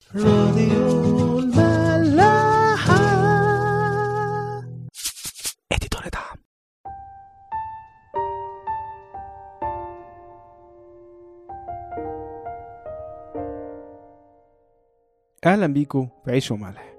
راديو الملاحة اديتور دعم أهلا بيكم في عيش وملح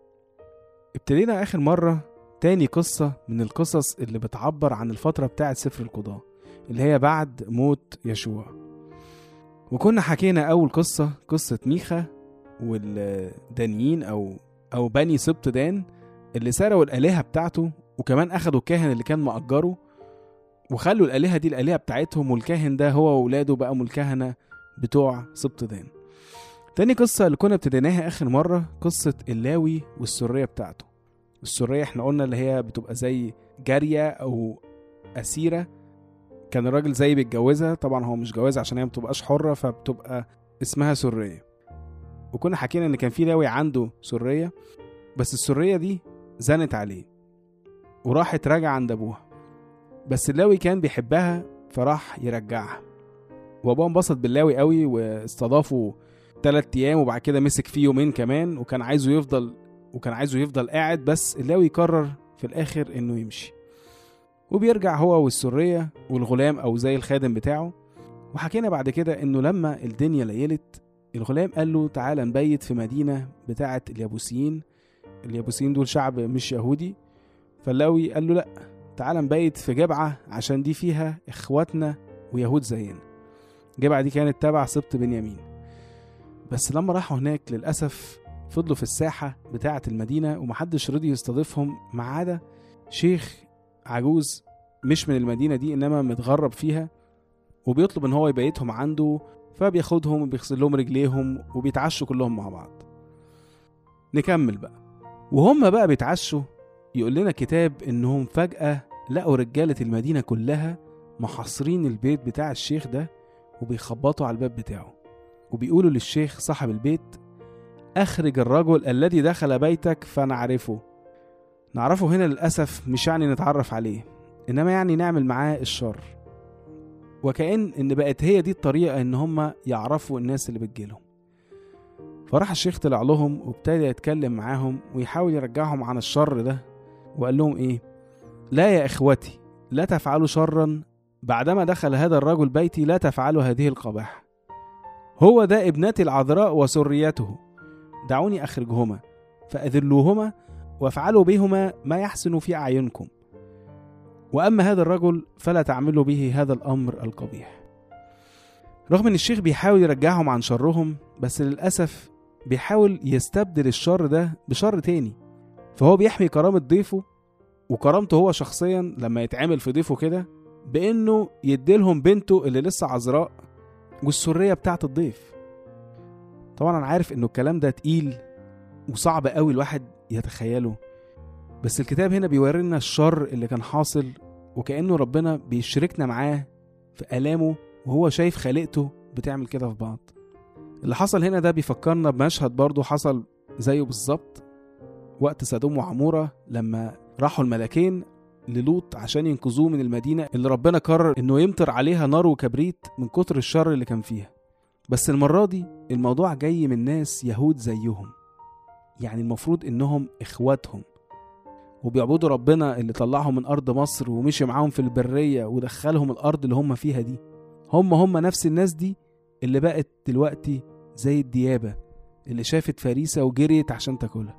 ابتدينا آخر مرة تاني قصة من القصص اللي بتعبر عن الفترة بتاعة سفر القضاء اللي هي بعد موت يشوع وكنا حكينا أول قصة قصة ميخا والدانيين أو أو بني سبط دان اللي سرقوا الآلهة بتاعته وكمان أخدوا الكاهن اللي كان مأجره وخلوا الآلهة دي الآلهة بتاعتهم والكاهن ده هو وولاده بقوا الكهنة بتوع سبط دان تاني قصة اللي كنا ابتديناها آخر مرة قصة اللاوي والسرية بتاعته السرية احنا قلنا اللي هي بتبقى زي جارية أو أسيرة كان الراجل زي بيتجوزها طبعا هو مش جوازها عشان هي مبتبقاش حرة فبتبقى اسمها سرية وكنا حكينا إن كان في لاوي عنده سرية بس السرية دي زنت عليه وراحت راجع عند أبوها بس اللاوي كان بيحبها فراح يرجعها وأبوها انبسط باللاوي قوي واستضافه تلات ايام وبعد كده مسك فيه يومين كمان وكان عايزه يفضل وكان عايزه يفضل قاعد بس اللاوي قرر في الاخر انه يمشي وبيرجع هو والسرية والغلام او زي الخادم بتاعه وحكينا بعد كده انه لما الدنيا ليلت الغلام قال له تعالى نبيت في مدينة بتاعة اليابوسيين اليابوسيين دول شعب مش يهودي فاللاوي قال له لا تعالى نبيت في جبعة عشان دي فيها اخواتنا ويهود زينا جبعة دي كانت تبع سبط بنيامين بس لما راحوا هناك للأسف فضلوا في الساحة بتاعة المدينة ومحدش رضي يستضيفهم ما عدا شيخ عجوز مش من المدينة دي إنما متغرب فيها وبيطلب إن هو يبيتهم عنده فبياخدهم وبيغسل لهم رجليهم وبيتعشوا كلهم مع بعض نكمل بقى وهم بقى بيتعشوا يقول لنا كتاب إنهم فجأة لقوا رجالة المدينة كلها محاصرين البيت بتاع الشيخ ده وبيخبطوا على الباب بتاعه وبيقولوا للشيخ صاحب البيت أخرج الرجل الذي دخل بيتك فنعرفه نعرفه هنا للأسف مش يعني نتعرف عليه إنما يعني نعمل معاه الشر وكأن إن بقت هي دي الطريقة إن هم يعرفوا الناس اللي بتجيلهم فراح الشيخ طلع لهم وابتدى يتكلم معاهم ويحاول يرجعهم عن الشر ده وقال لهم إيه لا يا إخوتي لا تفعلوا شرا بعدما دخل هذا الرجل بيتي لا تفعلوا هذه القباحة هو ده ابنتي العذراء وسريته دعوني أخرجهما فأذلوهما وافعلوا بهما ما يحسن في أعينكم وأما هذا الرجل فلا تعملوا به هذا الأمر القبيح رغم ان الشيخ بيحاول يرجعهم عن شرهم بس للأسف بيحاول يستبدل الشر ده بشر تاني فهو بيحمي كرامة ضيفه وكرامته هو شخصيا لما يتعمل في ضيفه كده بانه يديلهم بنته اللي لسه عذراء والسرية بتاعت الضيف طبعا انا عارف انه الكلام ده تقيل وصعب قوي الواحد يتخيله بس الكتاب هنا بيورينا الشر اللي كان حاصل وكأنه ربنا بيشركنا معاه في آلامه وهو شايف خليقته بتعمل كده في بعض اللي حصل هنا ده بيفكرنا بمشهد برضه حصل زيه بالظبط وقت سدوم وعمورة لما راحوا الملكين للوط عشان ينقذوه من المدينة اللي ربنا قرر انه يمطر عليها نار وكبريت من كتر الشر اللي كان فيها بس المرة دي الموضوع جاي من ناس يهود زيهم يعني المفروض انهم اخواتهم وبيعبدوا ربنا اللي طلعهم من ارض مصر ومشي معاهم في البرية ودخلهم الارض اللي هم فيها دي هم هم نفس الناس دي اللي بقت دلوقتي زي الديابة اللي شافت فريسة وجريت عشان تاكلها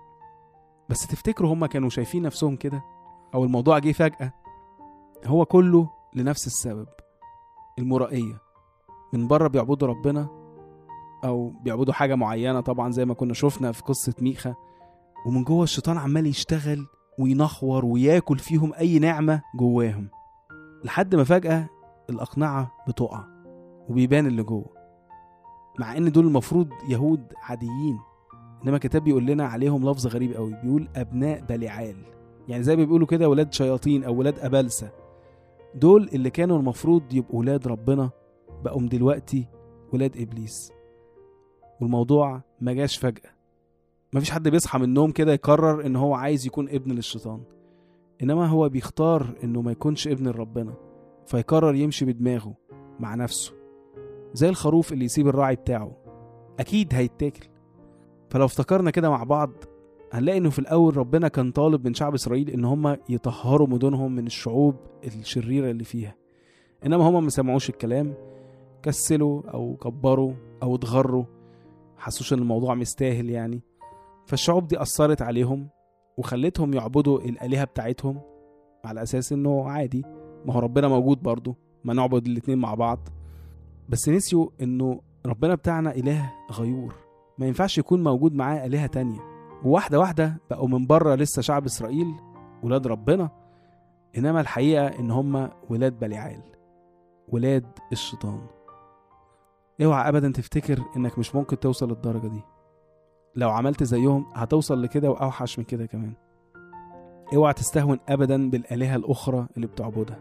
بس تفتكروا هم كانوا شايفين نفسهم كده او الموضوع جه فجأة هو كله لنفس السبب المرائية من بره بيعبدوا ربنا او بيعبدوا حاجة معينة طبعا زي ما كنا شفنا في قصة ميخا ومن جوه الشيطان عمال يشتغل وينخور وياكل فيهم اي نعمة جواهم لحد ما فجأة الأقنعة بتقع وبيبان اللي جوه مع ان دول المفروض يهود عاديين انما الكتاب بيقول لنا عليهم لفظ غريب قوي بيقول ابناء بليعال يعني زي ما بيقولوا كده ولاد شياطين او ولاد ابلسه دول اللي كانوا المفروض يبقوا ولاد ربنا بقوا دلوقتي ولاد ابليس والموضوع ما جاش فجاه مفيش حد بيصحى من النوم كده يقرر ان هو عايز يكون ابن للشيطان انما هو بيختار انه ما يكونش ابن لربنا فيقرر يمشي بدماغه مع نفسه زي الخروف اللي يسيب الراعي بتاعه اكيد هيتاكل فلو افتكرنا كده مع بعض هنلاقي انه في الاول ربنا كان طالب من شعب اسرائيل ان هم يطهروا مدنهم من الشعوب الشريره اللي فيها انما هم ما سمعوش الكلام كسلوا او كبروا او اتغروا حسوش ان الموضوع مستاهل يعني فالشعوب دي اثرت عليهم وخلتهم يعبدوا الالهه بتاعتهم على اساس انه عادي ما هو ربنا موجود برضه ما نعبد الاتنين مع بعض بس نسيوا انه ربنا بتاعنا اله غيور ما ينفعش يكون موجود معاه الهه تانية وواحده واحده بقوا من بره لسه شعب اسرائيل ولاد ربنا انما الحقيقه ان هم ولاد بليعال ولاد الشيطان اوعى ابدا تفتكر انك مش ممكن توصل للدرجه دي لو عملت زيهم هتوصل لكده واوحش من كده كمان اوعى تستهون ابدا بالالهه الاخرى اللي بتعبدها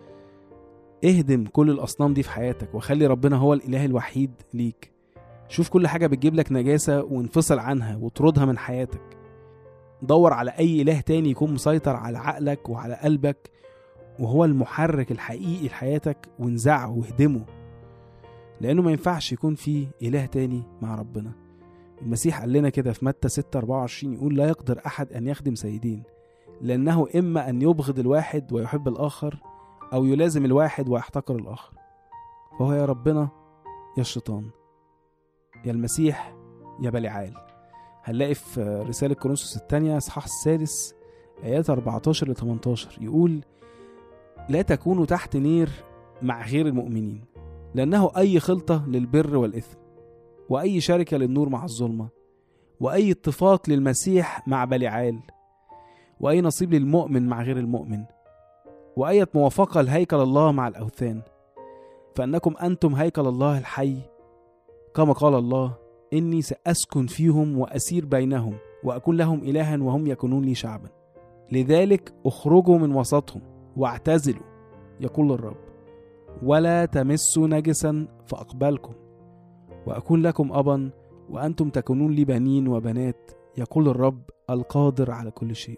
اهدم كل الاصنام دي في حياتك وخلي ربنا هو الاله الوحيد ليك شوف كل حاجه بتجيب لك نجاسه وانفصل عنها واطردها من حياتك دور على اي اله تاني يكون مسيطر على عقلك وعلى قلبك وهو المحرك الحقيقي لحياتك وانزعه واهدمه لانه ما ينفعش يكون في اله تاني مع ربنا المسيح قال لنا كده في متى 6 24 يقول لا يقدر احد ان يخدم سيدين لانه اما ان يبغض الواحد ويحب الاخر او يلازم الواحد ويحتقر الاخر فهو يا ربنا يا الشيطان يا المسيح يا بليعال هنلاقي في رسالة كورنثوس الثانية إصحاح السادس آيات 14 ل 18 يقول لا تكونوا تحت نير مع غير المؤمنين لأنه أي خلطة للبر والإثم وأي شركة للنور مع الظلمة وأي اتفاق للمسيح مع بليعال وأي نصيب للمؤمن مع غير المؤمن وأية موافقة لهيكل الله مع الأوثان فأنكم أنتم هيكل الله الحي كما قال الله إني سأسكن فيهم وأسير بينهم وأكون لهم إلها وهم يكونون لي شعبا لذلك اخرجوا من وسطهم واعتزلوا يقول الرب ولا تمسوا نجسا فأقبلكم وأكون لكم أبا وأنتم تكونون لي بنين وبنات يقول الرب القادر على كل شيء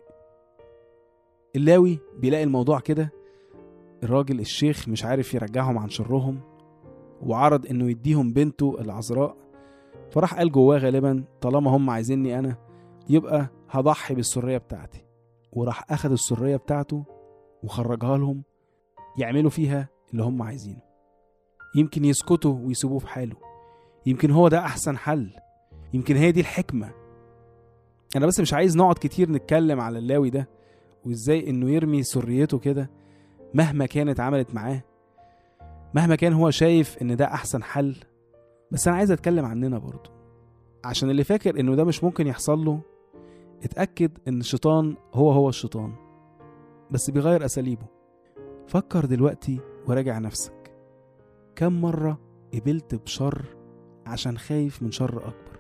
اللاوي بيلاقي الموضوع كده الراجل الشيخ مش عارف يرجعهم عن شرهم وعرض انه يديهم بنته العذراء فراح قال جواه غالبا طالما هم عايزيني انا يبقى هضحي بالسرية بتاعتي وراح اخد السرية بتاعته وخرجها لهم يعملوا فيها اللي هم عايزينه يمكن يسكتوا ويسيبوه في حاله يمكن هو ده احسن حل يمكن هي دي الحكمة انا بس مش عايز نقعد كتير نتكلم على اللاوي ده وازاي انه يرمي سريته كده مهما كانت عملت معاه مهما كان هو شايف ان ده احسن حل بس انا عايز اتكلم عننا برضه عشان اللي فاكر انه ده مش ممكن يحصل له اتاكد ان الشيطان هو هو الشيطان بس بيغير اساليبه فكر دلوقتي وراجع نفسك كم مره قبلت بشر عشان خايف من شر اكبر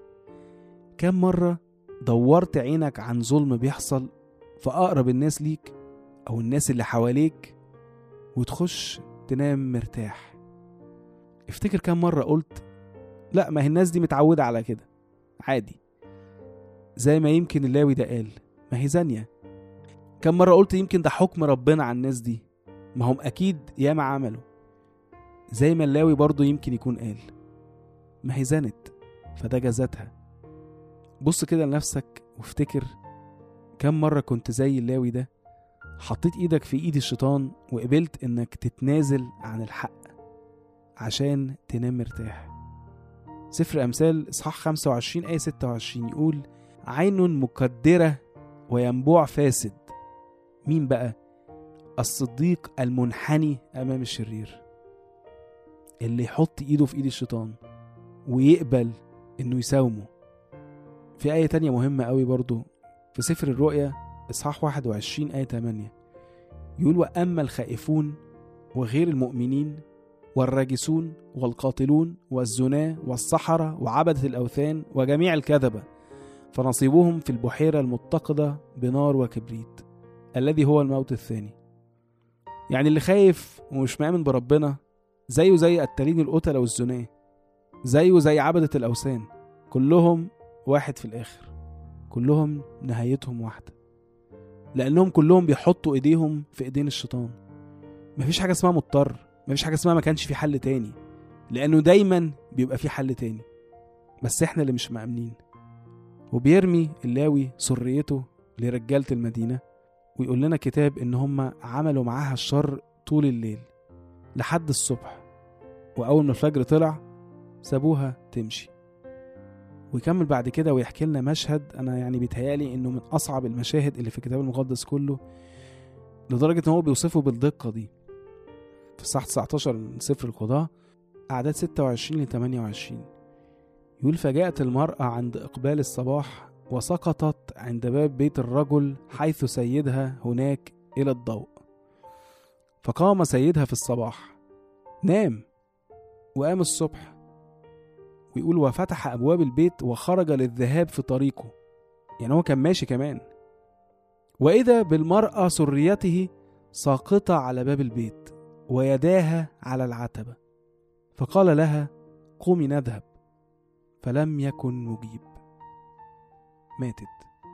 كم مره دورت عينك عن ظلم بيحصل في اقرب الناس ليك او الناس اللي حواليك وتخش تنام مرتاح افتكر كم مرة قلت لا ما هي الناس دي متعودة على كده عادي زي ما يمكن اللاوي ده قال ما هي زانية كم مرة قلت يمكن ده حكم ربنا على الناس دي ما هم أكيد ياما عملوا زي ما اللاوي برضه يمكن يكون قال ما هي زنت فده جزاتها بص كده لنفسك وافتكر كم مرة كنت زي اللاوي ده حطيت ايدك في ايد الشيطان وقبلت انك تتنازل عن الحق عشان تنام مرتاح سفر امثال اصحاح 25 ايه 26 يقول عين مقدرة وينبوع فاسد مين بقى الصديق المنحني امام الشرير اللي يحط ايده في ايد الشيطان ويقبل انه يساومه في آية تانية مهمة قوي برضو في سفر الرؤيا إصحاح 21 آية 8 يقول وأما الخائفون وغير المؤمنين والراجسون والقاتلون والزناة والسحرة وعبدة الأوثان وجميع الكذبة فنصيبهم في البحيرة المتقدة بنار وكبريت الذي هو الموت الثاني يعني اللي خايف ومش مآمن بربنا زيه زي قتالين القتلة والزناة زيه زي عبدة الأوثان كلهم واحد في الآخر كلهم نهايتهم واحدة لأنهم كلهم بيحطوا إيديهم في إيدين الشيطان مفيش حاجة اسمها مضطر مفيش حاجة اسمها ما كانش في حل تاني لأنه دايما بيبقى في حل تاني بس إحنا اللي مش مأمنين وبيرمي اللاوي سريته لرجالة المدينة ويقول لنا كتاب إن هم عملوا معاها الشر طول الليل لحد الصبح وأول ما الفجر طلع سابوها تمشي ويكمل بعد كده ويحكي لنا مشهد أنا يعني بيتهيألي إنه من أصعب المشاهد اللي في الكتاب المقدس كله لدرجة إن هو بيوصفه بالدقة دي في الصح 19 من سفر القضاء أعداد 26 ل 28 يقول فجاءت المرأة عند إقبال الصباح وسقطت عند باب بيت الرجل حيث سيدها هناك إلى الضوء فقام سيدها في الصباح نام وقام الصبح ويقول وفتح أبواب البيت وخرج للذهاب في طريقه يعني هو كان ماشي كمان وإذا بالمرأة سريته ساقطة على باب البيت ويداها على العتبة فقال لها قومي نذهب فلم يكن مجيب ماتت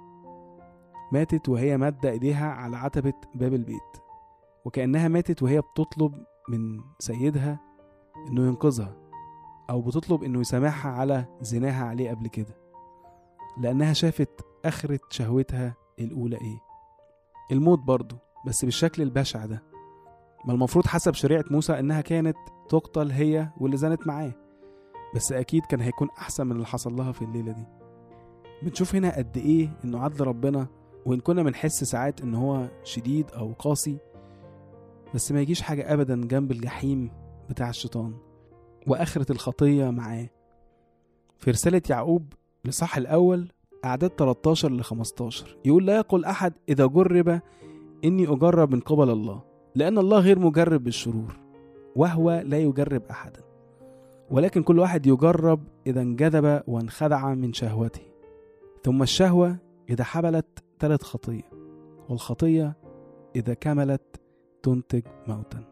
ماتت وهي مادة ايديها على عتبة باب البيت وكأنها ماتت وهي بتطلب من سيدها انه ينقذها او بتطلب انه يسامحها على زناها عليه قبل كده لانها شافت اخرة شهوتها الاولى ايه الموت برضه بس بالشكل البشع ده ما المفروض حسب شريعة موسى انها كانت تقتل هي واللي زنت معاه بس اكيد كان هيكون احسن من اللي حصل لها في الليلة دي بنشوف هنا قد ايه انه عدل ربنا وان كنا بنحس ساعات ان هو شديد او قاسي بس ما يجيش حاجة ابدا جنب الجحيم بتاع الشيطان واخرة الخطية معاه في رسالة يعقوب لصح الاول اعداد 13 ل 15 يقول لا يقول احد اذا جرب اني اجرب من قبل الله لان الله غير مجرب بالشرور وهو لا يجرب احدا ولكن كل واحد يجرب اذا انجذب وانخدع من شهوته ثم الشهوة إذا حبلت تلت خطية والخطية إذا كملت تنتج موتا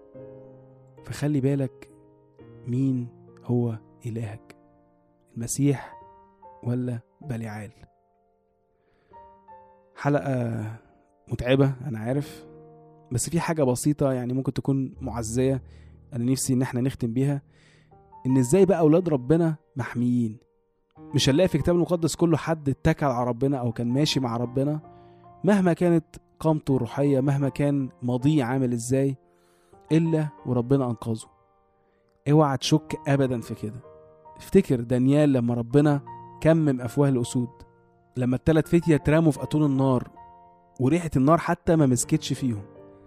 فخلي بالك مين هو إلهك المسيح ولا بليعال حلقة متعبة أنا عارف بس في حاجة بسيطة يعني ممكن تكون معزية أنا نفسي إن احنا نختم بيها إن إزاي بقى أولاد ربنا محميين مش هنلاقي في الكتاب المقدس كله حد اتكل على ربنا او كان ماشي مع ربنا مهما كانت قامته الروحيه مهما كان ماضيه عامل ازاي الا وربنا انقذه اوعى تشك ابدا في كده افتكر دانيال لما ربنا كمم افواه الاسود لما التلات فتية اترموا في اتون النار وريحه النار حتى ما مسكتش فيهم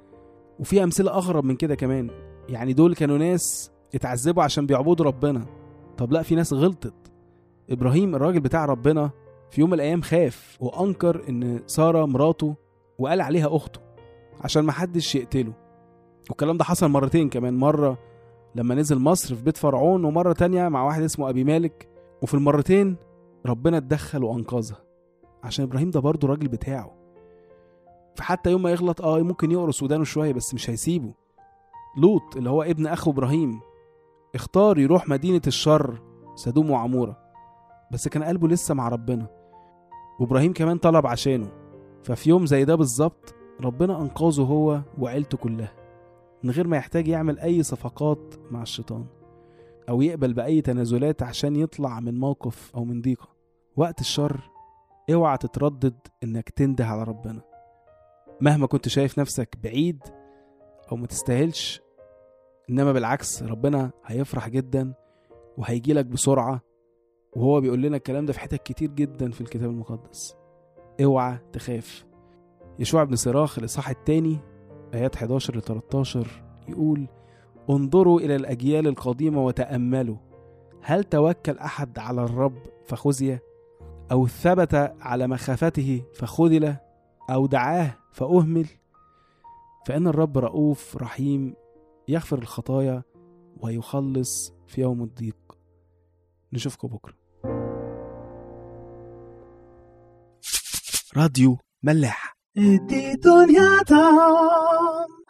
وفي امثله اغرب من كده كمان يعني دول كانوا ناس اتعذبوا عشان بيعبدوا ربنا طب لا في ناس غلطت ابراهيم الراجل بتاع ربنا في يوم من الايام خاف وانكر ان ساره مراته وقال عليها اخته عشان ما حدش يقتله والكلام ده حصل مرتين كمان مره لما نزل مصر في بيت فرعون ومره تانية مع واحد اسمه ابي مالك وفي المرتين ربنا اتدخل وانقذها عشان ابراهيم ده برضه الراجل بتاعه فحتى يوم ما يغلط اه ممكن يقرص ودانه شويه بس مش هيسيبه لوط اللي هو ابن اخو ابراهيم اختار يروح مدينه الشر سدوم وعموره بس كان قلبه لسه مع ربنا وابراهيم كمان طلب عشانه ففي يوم زي ده بالظبط ربنا انقذه هو وعيلته كلها من غير ما يحتاج يعمل اي صفقات مع الشيطان او يقبل باي تنازلات عشان يطلع من موقف او من ضيقه وقت الشر اوعى تتردد انك تنده على ربنا مهما كنت شايف نفسك بعيد او ما تستاهلش انما بالعكس ربنا هيفرح جدا وهيجيلك بسرعه وهو بيقول لنا الكلام ده في حتت كتير جدا في الكتاب المقدس اوعى تخاف يشوع بن صراخ الاصحاح التاني ايات 11 ل 13 يقول انظروا الى الاجيال القديمه وتاملوا هل توكل احد على الرب فخزي او ثبت على مخافته فخذل او دعاه فاهمل فان الرب رؤوف رحيم يغفر الخطايا ويخلص في يوم الضيق نشوفكم بكره راديو ملاح دي دنيا تعم